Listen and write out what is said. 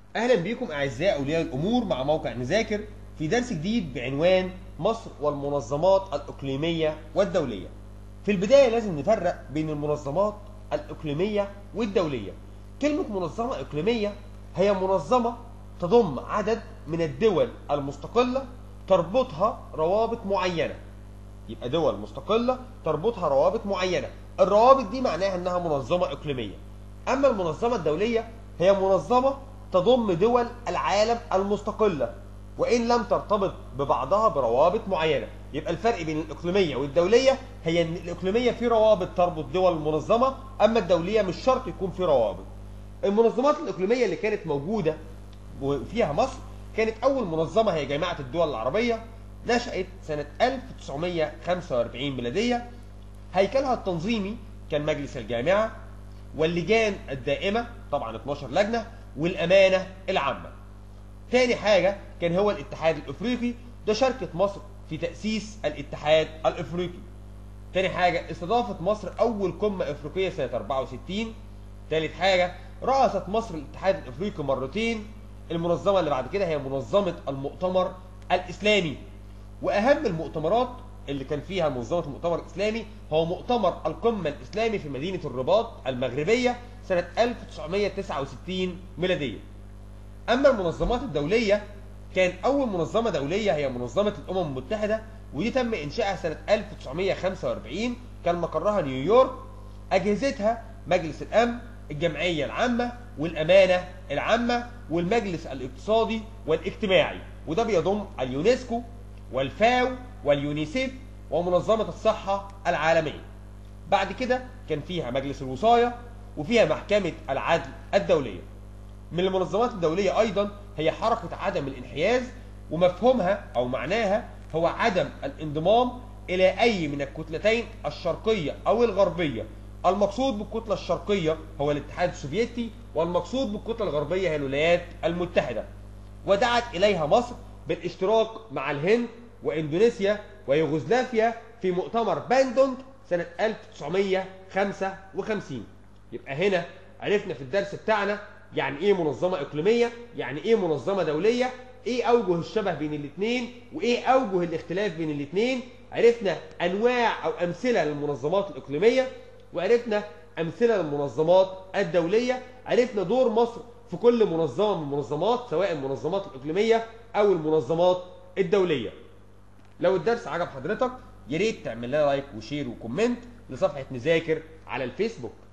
اهلا بيكم اعزائي اولياء الامور مع موقع نذاكر في درس جديد بعنوان مصر والمنظمات الاقليميه والدوليه. في البدايه لازم نفرق بين المنظمات الاقليميه والدوليه. كلمه منظمه اقليميه هي منظمه تضم عدد من الدول المستقله تربطها روابط معينه. يبقى دول مستقله تربطها روابط معينه. الروابط دي معناها انها منظمه اقليميه. اما المنظمه الدوليه هي منظمه تضم دول العالم المستقلة وإن لم ترتبط ببعضها بروابط معينة يبقى الفرق بين الإقليمية والدولية هي أن الإقليمية في روابط تربط دول منظمة أما الدولية مش شرط يكون في روابط المنظمات الإقليمية اللي كانت موجودة وفيها مصر كانت أول منظمة هي جامعة الدول العربية نشأت سنة 1945 ميلادية هيكلها التنظيمي كان مجلس الجامعة واللجان الدائمة طبعا 12 لجنة والأمانة العامة تاني حاجة كان هو الاتحاد الافريقي ده شاركت مصر في تأسيس الاتحاد الافريقي تاني حاجة استضافت مصر أول قمة إفريقية سنة 64 تالت حاجة رأست مصر الاتحاد الافريقي مرتين المنظمة اللي بعد كده هي منظمة المؤتمر الإسلامي وأهم المؤتمرات اللي كان فيها منظمة المؤتمر الإسلامي هو مؤتمر القمة الإسلامي في مدينة الرباط المغربية سنة 1969 ميلادية أما المنظمات الدولية كان أول منظمة دولية هي منظمة الأمم المتحدة ودي تم إنشائها سنة 1945 كان مقرها نيويورك أجهزتها مجلس الأمن الجمعية العامة والأمانة العامة والمجلس الاقتصادي والاجتماعي وده بيضم اليونسكو والفاو واليونيسيف ومنظمة الصحة العالمية بعد كده كان فيها مجلس الوصاية وفيها محكمة العدل الدولية من المنظمات الدولية أيضا هي حركة عدم الانحياز ومفهومها أو معناها هو عدم الانضمام إلى أي من الكتلتين الشرقية أو الغربية المقصود بالكتلة الشرقية هو الاتحاد السوفيتي والمقصود بالكتلة الغربية هي الولايات المتحدة ودعت إليها مصر بالاشتراك مع الهند وإندونيسيا ويوغوسلافيا في مؤتمر باندونج سنة 1955 يبقى هنا عرفنا في الدرس بتاعنا يعني ايه منظمة اقليمية يعني ايه منظمة دولية ايه اوجه الشبه بين الاثنين وايه اوجه الاختلاف بين الاثنين عرفنا انواع او امثلة للمنظمات الاقليمية وعرفنا امثلة للمنظمات الدولية عرفنا دور مصر في كل منظمة من المنظمات سواء المنظمات الاقليمية او المنظمات الدولية لو الدرس عجب حضرتك يا ريت تعمل لنا لايك وشير وكومنت لصفحة نذاكر على الفيسبوك